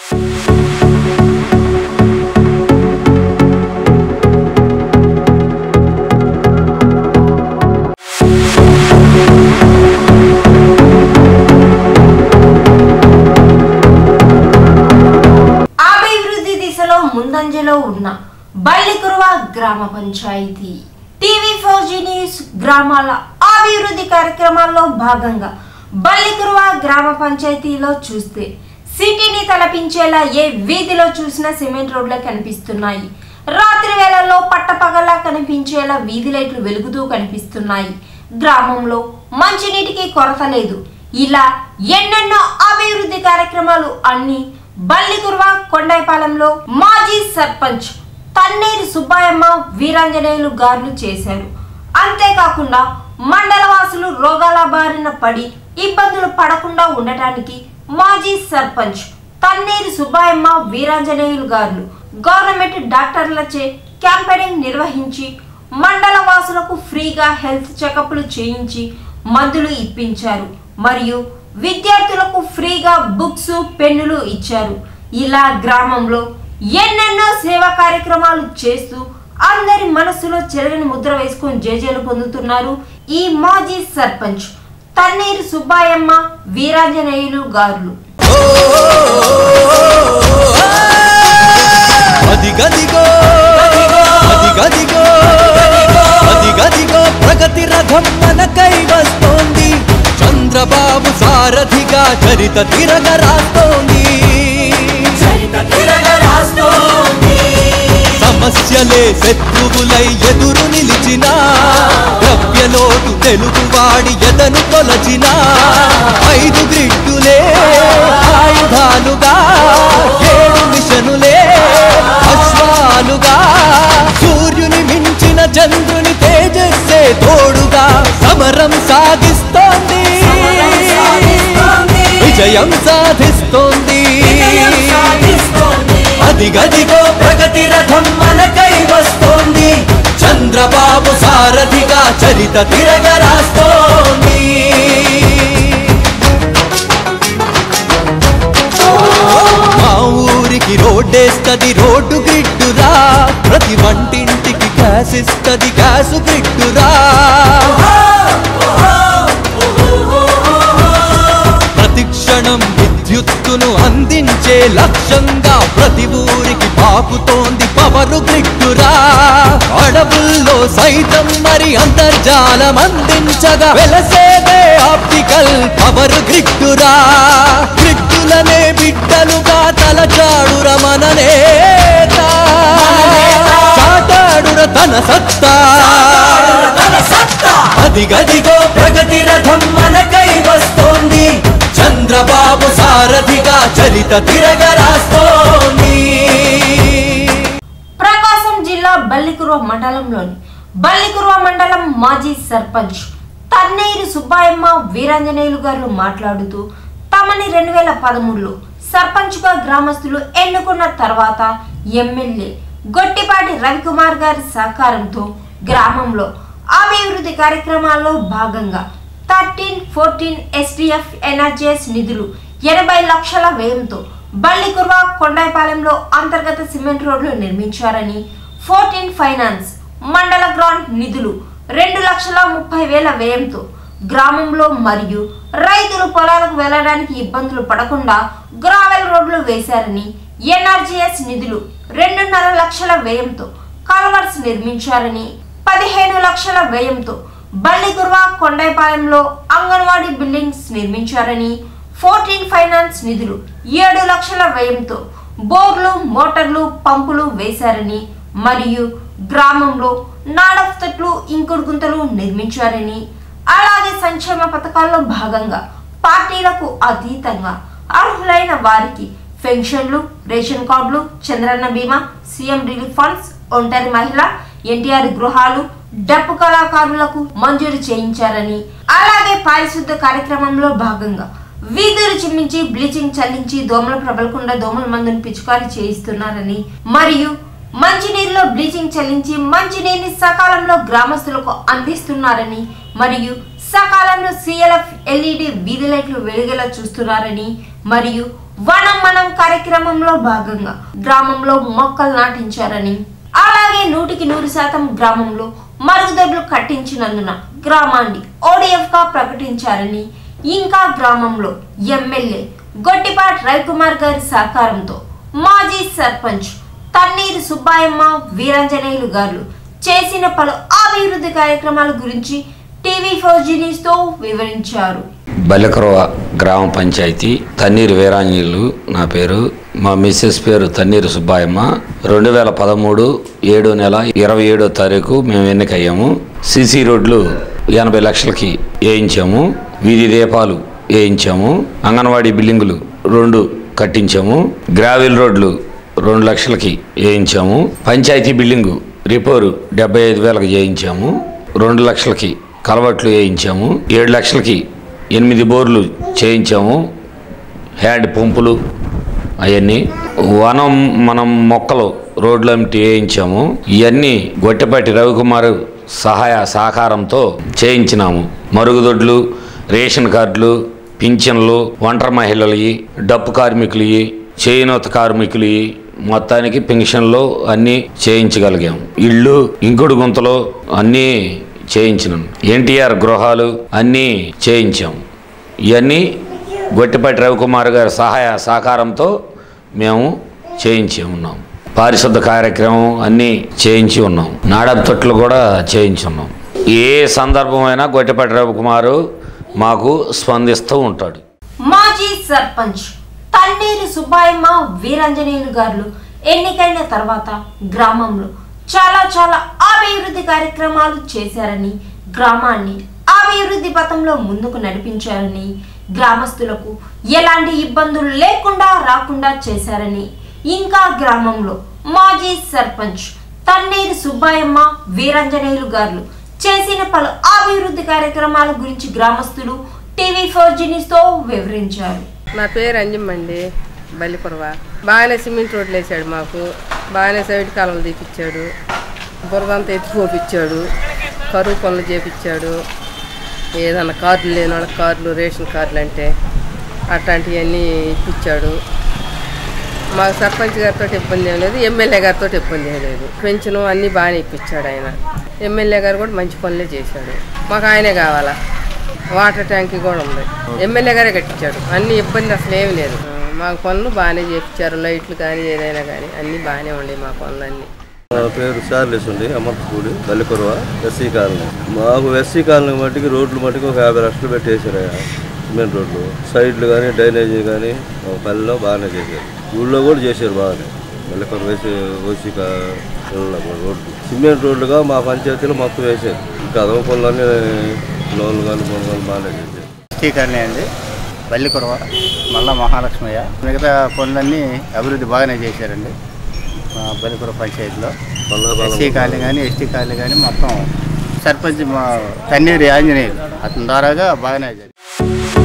అభివృద్ధి దిశలో ముందంజలో ఉన్న బల్లికురువ గ్రామ panchayat TV four G news గ్రామాల అభివృద్ధి కార్యక్రమాల్లో భాగంగా బల్లికురువ గ్రామ పంచాయతీలో చూస్తే సిటీని తలపించేలా ఏ వీధిలో చూసినా సిమెంట్ రోడ్లే కనిపిస్తున్నాయి రాత్రి వేళల్లో పట్టపగలా కనిపించేలా వీధి లైట్లు వెలుగుతూ కనిపిస్తున్నాయి గ్రామంలో మంచినీటికి కొరత లేదు ఇలా ఎన్నెన్నో అభివృద్ధి కార్యక్రమాలు అన్ని బల్లికుర్వ కొండైపాలెంలో మాజీ సర్పంచ్ తన్నీరు సుబ్బాయమ్మ వీరాంజనేయులు గారు చేశారు అంతేకాకుండా మండలవాసులు రోగాల బారిన పడి ఇబ్బందులు పడకుండా ఉండటానికి మాజీ సర్పంచ్ తన్నీరు సుబ్బాయమ్మ వీరాంజనేయులు గారు గవర్నమెంట్ డాక్టర్లచే క్యాంపెయినింగ్ నిర్వహించి మండల వాసులకు ఫ్రీగా హెల్త్ చెకప్లు చేయించి మందులు ఇప్పించారు మరియు విద్యార్థులకు ఫ్రీగా బుక్స్ పెన్నులు ఇచ్చారు ఇలా గ్రామంలో ఎన్నెన్నో సేవా కార్యక్రమాలు చేస్తూ అందరి మనస్సులో చెరగని ముద్ర వేసుకొని జేజేలు పొందుతున్నారు ఈ మాజీ సర్పంచ్ తన్నీరు సుబ్బాయమ్మ వీరాంజనేయులు గారు అదిగదిగో అదిగదిగో అదిగదిగో ప్రగతి రథం మనకై వస్తోంది చంద్రబాబు సారథిగా చరిత తిరగ రాస్తోంది సమస్యలే శత్రువులై ఎదురు నిలిచిన ద్రవ్యలోటు తెలుగువాడి ఎదను కొలచిన ఐదు గ్రిడ్డులే ఆయుధాలుగా ఏడు మిషనులే అశ్వాలుగా సూర్యుని మించిన చంద్రుని తేజస్సే తోడుగా సమరం సాగిస్తోంది విజయం సాధిస్తోంది అదిగదిగో ప్రగతి రథం మనకై వస్తోంది చంద్రబాబు సారథిగా చరిత తిరగ రాస్తోంది మా ఊరికి రోడ్డేస్తది రోడ్డు గ్రిడ్డురా ప్రతి వంటింటికి గ్యాస్ ఇస్తది గ్యాసు గ్రిడ్డురా ప్రతిక్షణం విద్యుత్తును అందించే లక్ష్యంగా ప్రతి ఊరికి పాకుతోంది పవరు గ్రిడ్డురా అడవుల్లో సైతం మరి అంతర్జాలం అందించగా వెలసేదే ఆప్టికల్ పవర్ గ్రిడ్డురా గ్రిడ్డులనే బిడ్డలుగా తలచాడుర మన నేత చాటాడుర తన సత్తా అదిగదిగో ప్రగతి రథం మనకై వస్తోంది చంద్రబాబు సారథిగా చరిత తిరగ రాస్తోంది ప్రకాశం జిల్లా బల్లికుర్వ మండలంలోని బల్లికుర్వ మండలం మాజీ సర్పంచ్ తన్నీరు సుబ్బాయమ్మ వీరాంజనేయులు గారు మాట్లాడుతూ తమని రెండు వేల పదమూడులో సర్పంచ్గా గ్రామస్తులు ఎన్నుకున్న తర్వాత ఎమ్మెల్యే గొట్టిపాటి రవికుమార్ గారి సహకారంతో గ్రామంలో అభివృద్ధి కార్యక్రమాల్లో భాగంగా థర్టీన్ ఫోర్టీన్ ఎస్డిఎఫ్ ఎన్ఆర్జీఎస్ నిధులు ఎనభై లక్షల వ్యయంతో బల్లికుర్వ కొండాయిపాలెంలో అంతర్గత సిమెంట్ రోడ్లు నిర్మించారని ఫోర్టీన్ ఫైనాన్స్ మండల గ్రాంట్ నిధులు రెండు లక్షల ముప్పై వేల వ్యయంతో గ్రామంలో మరియు రైతులు పొలాలకు వెళ్ళడానికి ఇబ్బందులు పడకుండా గ్రావెల్ రోడ్లు వేశారని ఎన్ఆర్జీఎస్ నిధులు రెండున్నర లక్షల వ్యయంతో కల్వర్స్ నిర్మించారని పదిహేను లక్షల వ్యయంతో బల్లిగుర్వ కొండైపాలెంలో అంగన్వాడీ బిల్డింగ్స్ నిర్మించారని ఫోర్టీన్ ఫైనాన్స్ నిధులు ఏడు లక్షల వ్యయంతో బోర్లు మోటార్లు పంపులు వేశారని మరియు గ్రామంలో నాడఫ్ తట్లు ఇంకుడు గుంతలు నిర్మించారని అలాగే సంక్షేమ పథకాల్లో భాగంగా పార్టీలకు అతీతంగా అర్హులైన వారికి పెన్షన్లు రేషన్ కార్డులు చంద్రన్న బీమా సీఎం రిలీఫ్ ఫండ్స్ ఒంటరి మహిళ ఎన్టీఆర్ గృహాలు డప్పు కళాకారులకు మంజూరు చేయించారని అలాగే పారిశుద్ధ కార్యక్రమంలో భాగంగా వీధులు చిమ్మించి బ్లీచింగ్ చల్లించి దోమలు ప్రబలకుండా దోమల మందును పిచికారీ చేయిస్తున్నారని మరియు మంచినీరులో బ్లీచింగ్ చల్లించి మంచినీరుని సకాలంలో గ్రామస్తులకు అందిస్తున్నారని మరియు సకాలంలో సిఎల్ఎఫ్ ఎల్ఈడి వీధి లైట్లు వెలిగేలా చూస్తున్నారని మరియు వనం మనం కార్యక్రమంలో భాగంగా గ్రామంలో మొక్కలు నాటించారని అలాగే నూటికి నూరు శాతం గ్రామంలో మరుగుదొడ్లు కట్టించినందున గ్రామాన్ని ఓడిఎఫ్ గా ప్రకటించారని ఇంకా గ్రామంలో ఎమ్మెల్యే గొట్టిపాటి రవికుమార్ గారి సహకారంతో మాజీ సర్పంచ్ తన్నీరు సుబ్బాయమ్మ వీరంజనేయులు గారు చేసిన పలు అభివృద్ధి కార్యక్రమాల గురించి టీవీ ఫోర్ తో వివరించారు బల్లెకరవ గ్రామ పంచాయతీ తన్నీరు వీరాంజీలు నా పేరు మా మిస్సెస్ పేరు తన్నీరు సుబ్బాయమ్మ రెండు వేల పదమూడు ఏడో నెల ఇరవై ఏడో తారీఖు మేము ఎన్నికయ్యాము సిసి రోడ్లు ఎనభై లక్షలకి వేయించాము వీధి దీపాలు వేయించాము అంగన్వాడీ బిల్డింగులు రెండు కట్టించాము గ్రావెల్ రోడ్లు రెండు లక్షలకి వేయించాము పంచాయతీ బిల్డింగు రిపోరు డెబ్బై ఐదు వేలకు చేయించాము రెండు లక్షలకి కలవట్లు వేయించాము ఏడు లక్షలకి ఎనిమిది బోర్లు చేయించాము హ్యాండ్ పంపులు అవన్నీ వనం మనం మొక్కలు రోడ్లు అమ్మిటి వేయించాము ఇవన్నీ గొట్టెపాటి రవికుమార్ సహాయ సహకారంతో చేయించినాము మరుగుదొడ్లు రేషన్ కార్డులు పింఛన్లు ఒంటరి మహిళలవి డప్పు కార్మికులవి చేనేత కార్మికులవి మొత్తానికి పెన్షన్లు అన్నీ చేయించగలిగాం ఇళ్ళు ఇంకుడు గుంతలు అన్నీ చేయించినాం ఎన్టీఆర్ గృహాలు అన్నీ చేయించాం ఇవన్నీ గొట్టిపాటి రవికుమార్ గారి సహాయ సహకారంతో మేము చేయించి ఉన్నాం పారిశుద్ధ కార్యక్రమం అన్నీ చేయించి ఉన్నాం నాడప్ తొట్లు కూడా చేయించి ఉన్నాం ఏ సందర్భమైనా గొట్టిపాటి రవికుమారు మాకు స్పందిస్తూ ఉంటాడు మాజీ సర్పంచ్ తన్నీరు సుబ్బాయమ్మ వీరంజనేయులు గారు ఎన్నికైన తర్వాత గ్రామంలో చాలా చాలా అభివృద్ధి కార్యక్రమాలు చేశారని గ్రామాన్ని అభివృద్ధి పథంలో ముందుకు నడిపించారని గ్రామస్తులకు ఎలాంటి ఇబ్బందులు లేకుండా రాకుండా చేశారని ఇంకా గ్రామంలో మాజీ సర్పంచ్ తన్నీరు సుబ్బాయమ్మ వీరంజనేయులు గారు చేసిన పలు అభివృద్ధి కార్యక్రమాల గురించి గ్రామస్తులు టీవీ ఫోర్ తో వివరించారు నా పేరు అంజమ్మండి బల్లిపురవ బాగానే సిమెంట్ రోడ్లు వేసాడు మాకు బాగానే సైడ్ కాలువలు తీపిచ్చాడు బురదంతా ఎత్తి పోపిచ్చాడు కరువు పనులు చేపించాడు ఏదన్నా కార్డులు లేని వాళ్ళకి కార్డులు రేషన్ కార్డులు అంటే అట్లాంటివన్నీ ఇప్పించాడు మాకు సర్పంచ్ గారితో ఇబ్బంది ఏం లేదు ఎమ్మెల్యే గారితో ఇబ్బంది ఏం లేదు పెన్షన్ అన్నీ బాగానే ఇప్పించాడు ఆయన ఎమ్మెల్యే గారు కూడా మంచి పనులే చేశాడు మాకు ఆయనే కావాలా వాటర్ ట్యాంక్ కూడా ఉంది ఎమ్మెల్యే గారే కట్టించాడు అన్ని ఇబ్బంది అసలు ఏమి లేదు ఆ, మాకు పనులు బాగానే చేపించారు లైట్లు కానీ ఏదైనా కానీ అన్నీ బాగానే ఉండేవి మా పనులు అన్నీ నా పేరు చార్లెస్ ఉంది అమర్పూడి బల్లికొరవ ఎస్సీ కాలనీ మాకు ఎస్సీ కాలనీ మట్టికి రోడ్లు మట్టికి ఒక యాభై లక్షలు పెట్టేసారు ఆయన. సిమెంట్ రోడ్లు సైడ్లు కానీ డ్రైనేజీ కానీ మా పల్లెలో బాగానే చేశారు ఊళ్ళో కూడా చేశారు బాగానే బల్లికొర వేసి ఓసీ కూడా రోడ్లు సిమెంట్ రోడ్లుగా మా పంచాయతీలో మొత్తం వేశారు ఇంకా అదవ పనులన్నీ లోన్లు కానీ పనులు కానీ బాగానే చేశారు శ్రీకర్ణి అండి బల్లికురవ మళ్ళా మహాలక్ష్మయ్య మిగతా పనులన్నీ అభివృద్ధి బాగానే చేశారండి మా బల్లికుర పంచాయతీలో ఎస్సీ కాలనీ కానీ ఎస్టీ కాలనీ కానీ మొత్తం సర్పంచ్ మా తన్నీరు ఆంజనేయులు అతని ద్వారాగా బాగానే జరిగింది